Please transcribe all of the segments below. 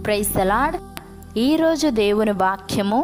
praise the Lord ఈరోజు దేవుని వాక్యము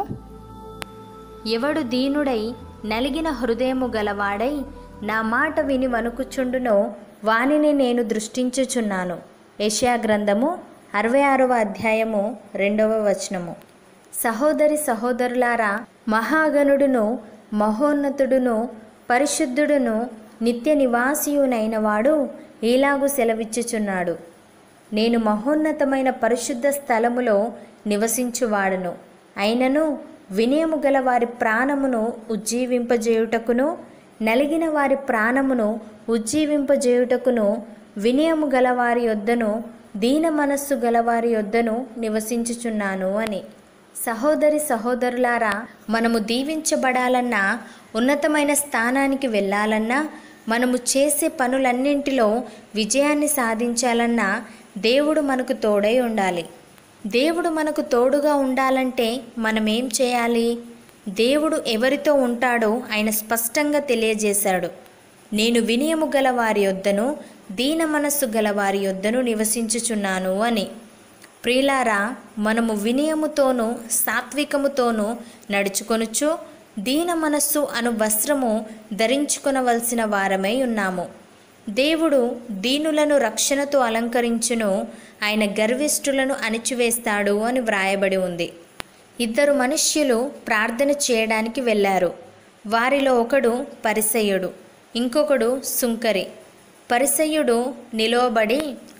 ఎవడు దీనుడై నలిగిన హృదయము గలవాడై నా మాట విని వణుకుచుండునో వానిని నేను దృష్టించుచున్నాను యెషయా గ్రంథము అరవై ఆరవ అధ్యాయము రెండవ వచనము సహోదరి సహోదరులారా మహాగణుడును మహోన్నతుడును పరిశుద్ధుడును నిత్య నివాసియునైన వాడు ఈలాగు సెలవిచ్చుచున్నాడు నేను మహోన్నతమైన పరిశుద్ధ స్థలములో నివసించువాడను అయినను వినయము గల వారి ప్రాణమును ఉజ్జీవింపజేయుటకును నలిగిన వారి ప్రాణమును ఉజ్జీవింపజేయుటకును వినయము గల వారి యొద్దను దీన మనస్సు గలవారి యొద్దను నివసించుచున్నాను అని సహోదరి సహోదరులారా మనము దీవించబడాలన్నా ఉన్నతమైన స్థానానికి వెళ్ళాలన్నా మనము చేసే పనులన్నింటిలో విజయాన్ని సాధించాలన్నా దేవుడు మనకు తోడై ఉండాలి దేవుడు మనకు తోడుగా ఉండాలంటే మనం ఏం చేయాలి దేవుడు ఎవరితో ఉంటాడో ఆయన స్పష్టంగా తెలియజేశాడు నేను వినయము గల వారి యొద్దను దీన మనస్సు గల వారి యొద్దను నివసించుచున్నాను అని ప్రియులారా మనము వినయముతోనూ సాత్వికముతోనూ నడుచుకొనుచు దీన మనస్సు అను వస్త్రము ధరించుకొనవలసిన వారమై ఉన్నాము దేవుడు దీనులను రక్షణతో అలంకరించును ఆయన గర్విష్ఠులను అణిచివేస్తాడు అని వ్రాయబడి ఉంది ఇద్దరు మనుష్యులు ప్రార్థన చేయడానికి వెళ్ళారు వారిలో ఒకడు పరిసయ్యుడు ఇంకొకడు సుంకరి పరిసయ్యుడు నిలవబడి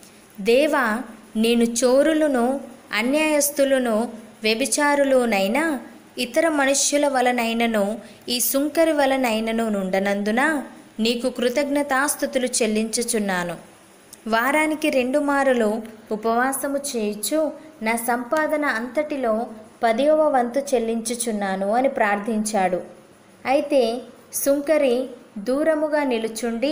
దేవా నేను చోరులను అన్యాయస్తులను వ్యభిచారులునైనా ఇతర మనుష్యుల వలనైనను ఈ సుంకరి వలనైనను నుండనందున నీకు కృతజ్ఞతాస్థుతులు చెల్లించుచున్నాను వారానికి రెండు మారులు ఉపవాసము చేయుచు నా సంపాదన అంతటిలో పదివ వంతు చెల్లించుచున్నాను అని ప్రార్థించాడు అయితే సుంకరి దూరముగా నిలుచుండి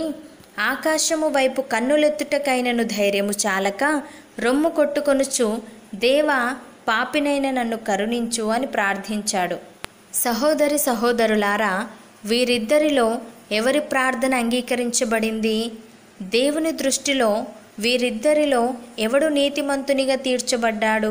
ఆకాశము వైపు కన్నులెత్తుటకైనను ధైర్యము చాలక రొమ్ము కొట్టుకొనుచు దేవా పాపినైన నన్ను కరుణించు అని ప్రార్థించాడు సహోదరి సహోదరులారా వీరిద్దరిలో ఎవరి ప్రార్థన అంగీకరించబడింది దేవుని దృష్టిలో వీరిద్దరిలో ఎవడు నీతిమంతునిగా తీర్చబడ్డాడు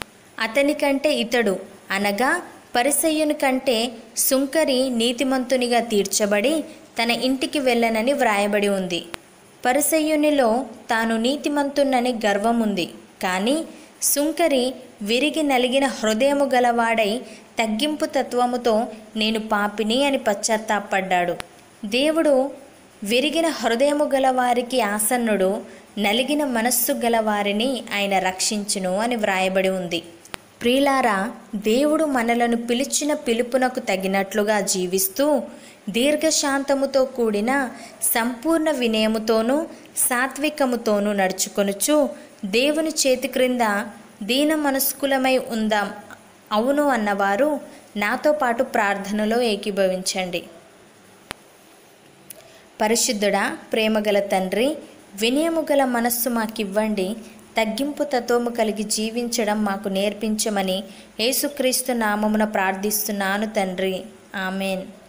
అతని కంటే ఇతడు అనగా పరిసయ్యుని కంటే సుంకరి నీతిమంతునిగా తీర్చబడి తన ఇంటికి వెళ్ళనని వ్రాయబడి ఉంది పరిసయ్యునిలో తాను నీతిమంతున్నని గర్వముంది కానీ సుంకరి విరిగి నలిగిన హృదయము గలవాడై తగ్గింపు తత్వముతో నేను పాపిని అని పశ్చాత్తాపడ్డాడు దేవుడు విరిగిన హృదయము గలవారికి ఆసన్నుడు నలిగిన మనస్సు గలవారిని ఆయన రక్షించును అని వ్రాయబడి ఉంది ప్రియులారా దేవుడు మనలను పిలిచిన పిలుపునకు తగినట్లుగా జీవిస్తూ దీర్ఘశాంతముతో కూడిన సంపూర్ణ వినయముతోనూ సాత్వికముతోనూ నడుచుకొనుచు దేవుని చేతి క్రింద దీన మనస్కులమై ఉందాం అవును అన్నవారు నాతో పాటు ప్రార్థనలో ఏకీభవించండి పరిశుద్ధుడా ప్రేమగల తండ్రి వినయము గల మనస్సు మాకివ్వండి తగ్గింపు తత్వము కలిగి జీవించడం మాకు నేర్పించమని యేసుక్రీస్తు నామమున ప్రార్థిస్తున్నాను తండ్రి ఆమెన్